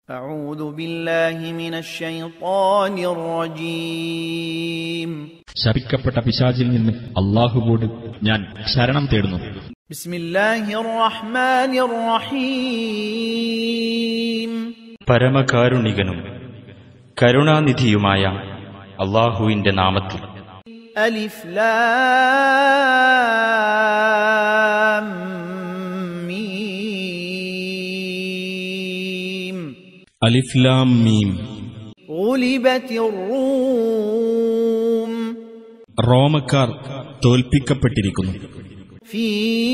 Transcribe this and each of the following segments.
أعوذ بالله من الشيطان الرجيم ശപിക്കപ്പെട്ട പിശാചിൽ നിന്ന് അള്ളാഹുവോട് ഞാൻ ശരണം തേടുന്നു بسم الله الرحمن الرحيم പരമകാരുണികനും കരുണാനിധിയുമായ അള്ളാഹുവിന്റെ നാമത്തിൽ ألف لام ميم അലിഫ്ലാം മീം غلبت الروم റോമക്കാർ തോൽപ്പിക്കപ്പെട്ടിരിക്കുന്നു في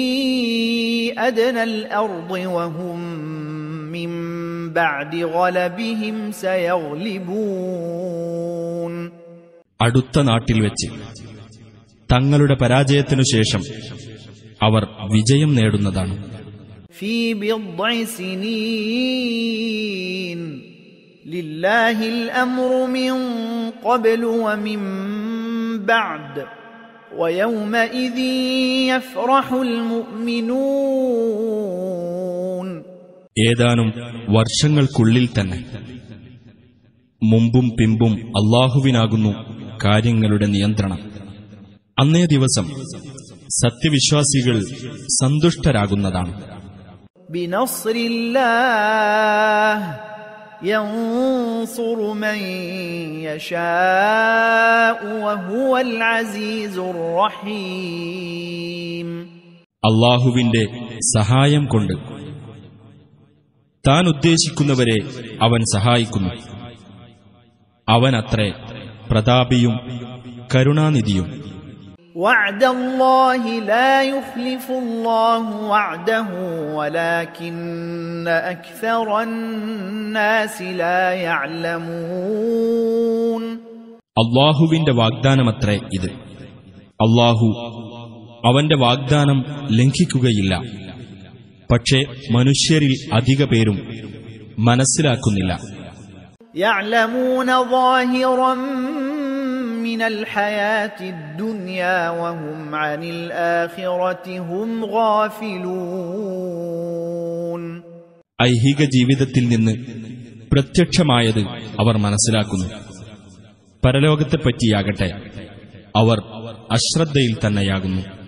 أدنى الأرض وهم من بعد غلبهم سيغلبون അടുത്ത നാട്ടിൽ വെച്ച് തങ്ങളുടെ പരാജയത്തിനു ശേഷം അവർ വിജയം നേടുന്നതാണ് في بضع سنين لله الأمر من قبل ومن بعد ويومئذ يفرح المؤمنون ഏതാനും വർഷങ്ങൾക്കുള്ളിൽ തന്നെ മുമ്പും പിമ്പും അള്ളാഹുവിനാകുന്നു കാര്യങ്ങളുടെ നിയന്ത്രണം അന്നേ ദിവസം സത്യവിശ്വാസികൾ സന്തുഷ്ടരാകുന്നതാണ് بنصر الله ينصر من يشاء وهو العزيز الرحيم അള്ളാഹുവിന്റെ സഹായം കൊണ്ട് താൻ ഉദ്ദേശിക്കുന്നവരെ അവൻ സഹായിക്കുന്നു അവനത്രേ പ്രതാപിയും കരുണാനിധിയും وعد الله لا يخلف الله وعده ولكن أكثر الناس لا يعلمون അള്ളാഹുവിന്റെ വാഗ്ദാനമത്രേ ഇത് അള്ളാഹു അവന്റെ വാഗ്ദാനം ലംഘിക്കുകയില്ല പക്ഷേ മനുഷ്യരിൽ അധിക പേരും മനസ്സിലാക്കുന്നില്ല يعلمون ظاهرا من الحياة الدنيا وهم عن الآخرة هم غافلون ഐഹിക ജീവിതത്തിൽ നിന്ന് പ്രത്യക്ഷമായത് അവർ മനസ്സിലാക്കുന്നു പരലോകത്തെപ്പറ്റിയാകട്ടെ അവർ അശ്രദ്ധയിൽ തന്നെയാകുന്നു